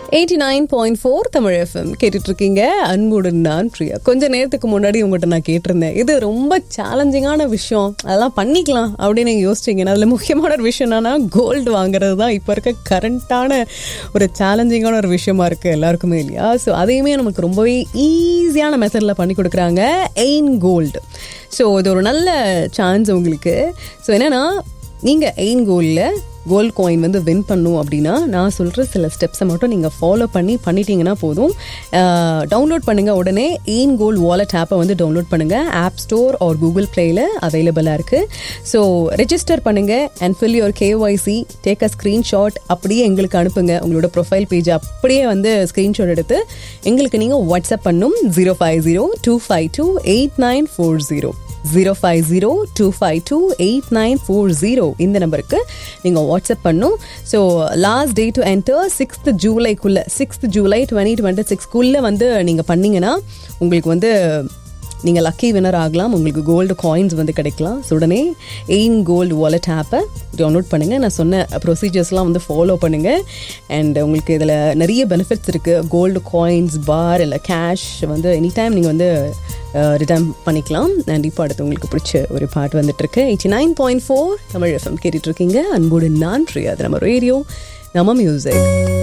eighty nine point four Tamil FM கேட்டுட்டு இருக்கீங்க அன்புடன் நான் பிரியா கொஞ்ச நேரத்துக்கு முன்னாடி உங்கள்கிட்ட நான் கேட்டிருந்தேன் இது ரொம்ப சேலஞ்சிங்கான விஷயம் அதெல்லாம் பண்ணிக்கலாம் அப்படின்னு நீங்கள் யோசிச்சிங்கன்னா அதில் முக்கியமான ஒரு விஷயம் என்னன்னா கோல்டு வாங்குறது தான் இப்போ இருக்க கரண்ட்டான ஒரு சேலஞ்சிங்கான ஒரு விஷயமா இருக்குது எல்லாருக்குமே இல்லையா ஸோ அதையுமே நமக்கு ரொம்பவே ஈஸியான மெத்தடில் பண்ணி கொடுக்குறாங்க எயின் கோல்டு ஸோ இது ஒரு நல்ல சான்ஸ் உங்களுக்கு ஸோ என்னென்னா நீங்கள் எயின் கோல்டில் கோல்ட் காயின் வந்து வின் பண்ணும் அப்படின்னா நான் சொல்கிற சில ஸ்டெப்ஸை மட்டும் நீங்கள் ஃபாலோ பண்ணி பண்ணிட்டீங்கன்னா போதும் டவுன்லோட் பண்ணுங்கள் உடனே எயின் கோல்ட் வாலெட் ஆப்பை வந்து டவுன்லோட் பண்ணுங்கள் ஆப் ஸ்டோர் ஆர் கூகுள் ப்ளேயில் அவைலபிளாக இருக்குது ஸோ ரெஜிஸ்டர் பண்ணுங்கள் and fill your KYC take a screenshot அப்படியே எங்களுக்கு அனுப்புங்க உங்களோட ப்ரொஃபைல் பேஜ் அப்படியே வந்து ஸ்க்ரீன்ஷாட் எடுத்து எங்களுக்கு நீங்கள் வாட்ஸ்அப் பண்ணும் zero five zero two five two eight nine four zero zero five zero two five two eight nine four zero இந்த நம்பருக்கு நீங்கள் வாட்ஸ்அப் பண்ணும் so last day to enter sixth ஜூலைக்குள்ளே சிக்ஸ்த் ஜூலை டுவெண்ட்டி டுவெண்ட்டி சிக்ஸ்க்குள்ளே வந்து நீங்கள் பண்ணீங்கன்னா உங்களுக்கு வந்து நீங்கள் லக்கி வினர் ஆகலாம் உங்களுக்கு கோல்டு காயின்ஸ் வந்து கிடைக்கலாம் ஸோ உடனே எயின் கோல்டு வாலெட் ஆப்பை டவுன்லோட் பண்ணுங்கள் நான் சொன்ன ப்ரொசீஜர்ஸ்லாம் வந்து ஃபாலோ பண்ணுங்கள் அண்ட் உங்களுக்கு இதில் நிறைய பெனிஃபிட்ஸ் இருக்குது கோல்டு காயின்ஸ் பார் இல்லை கேஷ் வந்து எனி டைம் நீங்கள் வந்து ரிட்டர்ன் பண்ணிக்கலாம் அண்ட் இப்போ அடுத்து உங்களுக்கு பிடிச்ச ஒரு பாட்டு வந்துட்டுருக்கு eighty nine point four Tamil FM கேட்டுட்ருக்கீங்க அன்போடு நான் பிரியா அது நம்ம ரேடியோ நம்ம மியூசிக்